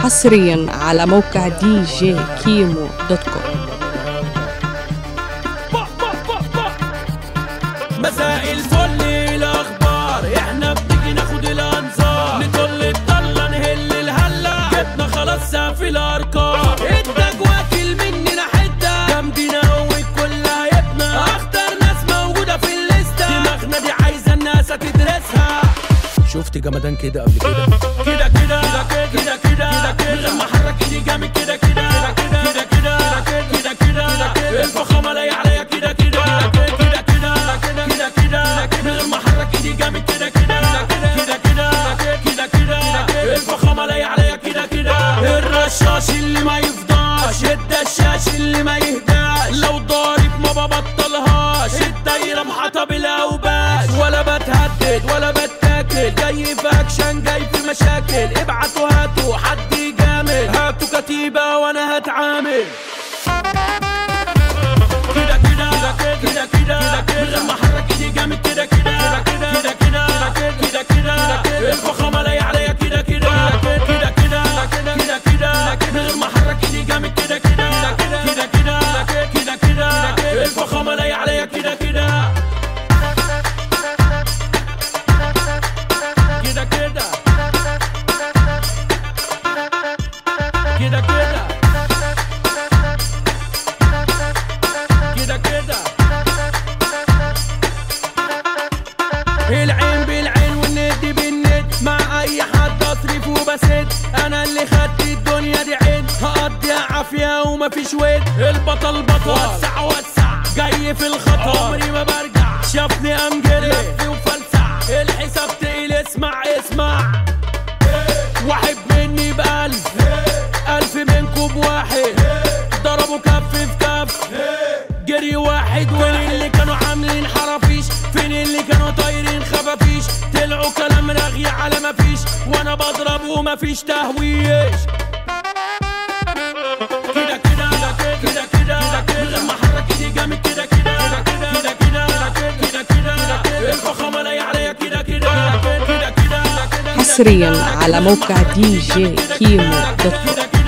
حصريا على موقع دي جي كيمو دوت كوم مساء الفل الاخبار احنا بنيجي ناخد الانظار نطل الطله نهل الهله جبنا خلاص سقف الارقام ادك واكل مننا حته جنبنا والكل هيبنا اخطر ناس موجوده في الليسته دماغنا دي عايزه الناس تدرسها شفت جمدان كده قبل كده كده كده كده كده كده لما حرك ايدي جامد كده كده كده كده كده كده كده الفخامه لاقي عليا كده كده كده كده كده كده كده لما حرك ايدي جامد كده كده كده كده كده كده الفخامه لاقي عليا كده كده الرشاش اللي ما يفضاش الدشاش اللي ما يهداش لو ضارب ما ببطلهاش الدايره محاطه بالاوباش ولا بتهدد ولا بتاكل جاي في اكشن جاي في مشاكل ابعتوا هاتوا حد يجامل هاتوا كتيبه وانا هتعامل كده كده كده كده كده لما حرك ايدي جامد كده كده كده كده كده كده الفخامه لاقي عليا كده كده كده كده كده كده كده لما حرك ايدي جامد كده كده كده كده كده كده الفخامه لاقي عليا كده كده كده كده كده كده كده كده العين بالعين والند بالند مع اي حد اصرف وبسد انا اللي خدت الدنيا دي عين هقضيها عافيه ومفيش ود البطل بطل وسع وسع جاي في الخطر عمري ما برجع شافني قام جري لف وفلسع الحساب تقيل اسمع اسمع واحد مني بألف ألف منكم بواحد ضربوا كف في كف جري واحد وين اللي كانوا عاملين حرافيش فين اللي كانوا طايرين خفافيش طلعوا كلام رغي على ما فيش وانا بضرب وما فيش تهويش كده كده كده كده كده لما حرك ايدي جامد كده كده كده كده كده كده الفخامه لاقي عليا كده كده كده كده حصريا على موقع دي جي كيمو دوت كوم كده كده